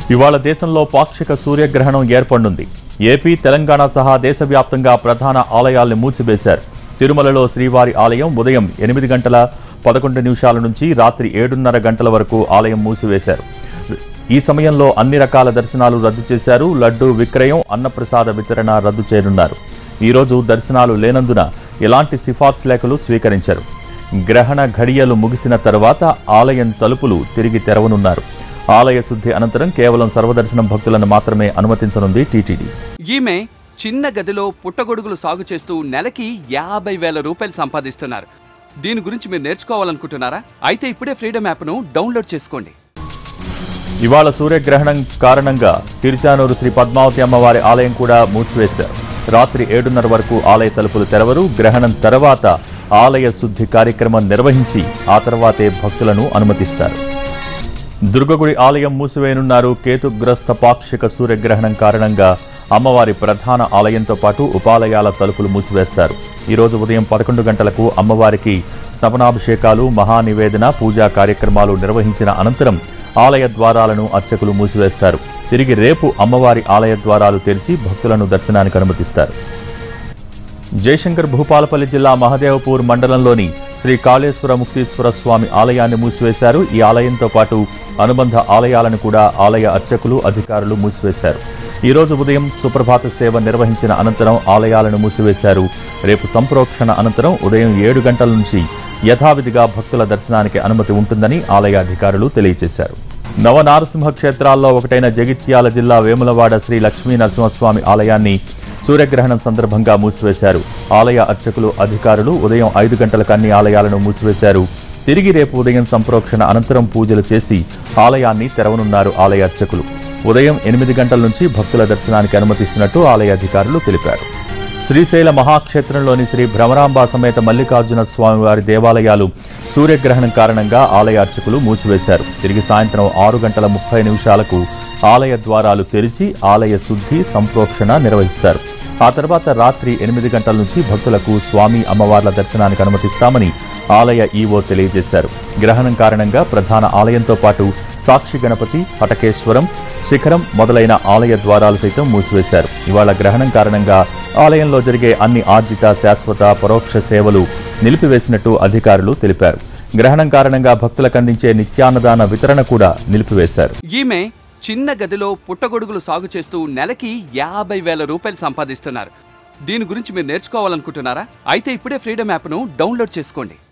ఇవాళ దేశంలో పాక్షిక సూర్యగ్రహణం ఏర్పడనుంది ఏపీ తెలంగాణ సహా దేశవ్యాప్తంగా ప్రధాన ఆలయాల్ని మూసివేశారు తిరుమలలో శ్రీవారి ఆలయం ఉదయం ఎనిమిది గంటల పదకొండు నిమిషాల నుంచి రాత్రి ఏడున్నర గంటల వరకు ఆలయం మూసివేశారు ఈ సమయంలో అన్ని రకాల దర్శనాలు రద్దు చేశారు లడ్డు విక్రయం అన్నప్రసాద వితరణ రద్దు చేయనున్నారు ఈ రోజు దర్శనాలు లేనందున ఎలాంటి సిఫార్సు లేఖలు స్వీకరించారు గ్రహణ ఘడియలు ముగిసిన తర్వాత ఆలయం తలుపులు తిరిగి తెరవనున్నారు ఆలయ శుద్ధి అనంతరం కేవలం సర్వదర్శనం భక్తులను మాత్రమే అనుమతించనుంది టీటీడీ ఈమె చిన్న గదిలో పుట్టగొడుగులు సాగు చేస్తూ నెలకి యాభై వేల రూపాయలు సంపాదిస్తున్నారు దీని గురించి మీరు నేర్చుకోవాలనుకుంటున్నారా అయితే ఇప్పుడే ఫ్రీడమ్ యాప్ను డౌన్లోడ్ చేసుకోండి ఇవాళ సూర్యగ్రహణం కారణంగా తిరుచానూరు శ్రీ పద్మావతి అమ్మవారి ఆలయం కూడా మూసివేశారు రాత్రి ఏడున్నర వరకు ఆలయ తలుపులు తెరవరు గ్రహణం తర్వాత ఆలయ శుద్ధి కార్యక్రమం నిర్వహించి ఆ తర్వాతే భక్తులను అనుమతిస్తారు దుర్గగుడి ఆలయం మూసివేయనున్నారు కేతుగ్రస్త పాక్షిక సూర్యగ్రహణం కారణంగా అమ్మవారి ప్రధాన ఆలయంతో పాటు ఉపాలయాల తలుపులు మూసివేస్తారు ఈ రోజు ఉదయం పదకొండు గంటలకు అమ్మవారికి స్నపనాభిషేకాలు మహానివేదన పూజా కార్యక్రమాలు నిర్వహించిన అనంతరం ఆలయ ద్వారాలను అర్చకులు మూసివేస్తారు తిరిగి రేపు అమ్మవారి ఆలయ ద్వారాలు తెరిచి భక్తులను దర్శనానికి అనుమతిస్తారు జయశంకర్ భూపాలపల్లి జిల్లా మహదేవపూర్ మండలంలోని శ్రీ కాళేశ్వర ముక్తీశ్వర స్వామి ఆలయాన్ని మూసివేశారు ఈ ఆలయంతో పాటు అనుబంధ ఆలయాలను కూడా ఆలయ అర్చకులు అధికారులు మూసివేశారు ఈ రోజు ఉదయం సుప్రభాత సేవ నిర్వహించిన అనంతరం ఆలయాలను మూసివేశారు రేపు సంప్రోక్షణ అనంతరం ఉదయం ఏడు గంటల నుంచి యథావిధిగా భక్తుల దర్శనానికి అనుమతి ఉంటుందని ఆలయ అధికారులు తెలియజేశారు నవనారసింహ క్షేత్రాల్లో ఒకటైన జగిత్యాల జిల్లా వేములవాడ శ్రీ లక్ష్మీ నరసింహస్వామి ఆలయాన్ని సూర్యగ్రహణం సందర్భంగా మూసివేశారు ఆలయ అర్చకులు అధికారులు ఉదయం ఐదు గంటలకు అన్ని ఆలయాలను మూసివేశారు తిరిగి రేపు ఉదయం సంప్రోక్షణ అనంతరం పూజలు చేసి ఆలయాన్ని తెరవనున్నారు ఆలయ అర్చకులు ఉదయం ఎనిమిది గంటల నుంచి భక్తుల దర్శనానికి అనుమతిస్తున్నట్టు ఆలయ అధికారులు తెలిపారు శ్రీశైల మహాక్షేత్రంలోని శ్రీ భ్రమరాంబ సమేత మల్లికార్జున స్వామి వారి దేవాలయాలు సూర్యగ్రహణం కారణంగా ఆలయ అర్చకులు మూసివేశారు తిరిగి సాయంత్రం ఆరు గంటల ముప్పై నిమిషాలకు ఆలయ ద్వారాలు తెరిచి ఆలయ శుద్ధి సంప్రోక్షణ నిర్వహిస్తారు ఆ తర్వాత రాత్రి ఎనిమిది గంటల నుంచి భక్తులకు స్వామి అమ్మవార్ల దర్శనానికి అనుమతిస్తామని ఆలయ ఈవో తెలియజేశారు గ్రహణం కారణంగా ప్రధాన ఆలయంతో పాటు సాక్షి గణపతి పటకేశ్వరం శిఖరం మొదలైన ఆలయ ద్వారాలు సైతం మూసివేశారు ఇవాళ గ్రహణం కారణంగా ఆలయంలో జరిగే అన్ని ఆర్జిత శాశ్వత పరోక్ష సేవలు నిలిపివేసినట్టు అధికారులు తెలిపారు గ్రహణం కారణంగా భక్తులకు అందించే నిత్యాన్నదాన వితరణ కూడా నిలిపివేశారు ఈమె చిన్న గదిలో పుట్టగొడుగులు సాగు చేస్తూ నెలకి యాభై వేల రూపాయలు సంపాదిస్తున్నారు దీని గురించి మీరు నేర్చుకోవాలనుకుంటున్నారా అయితే ఇప్పుడే ఫ్రీడమ్ యాప్ను డౌన్లోడ్ చేసుకోండి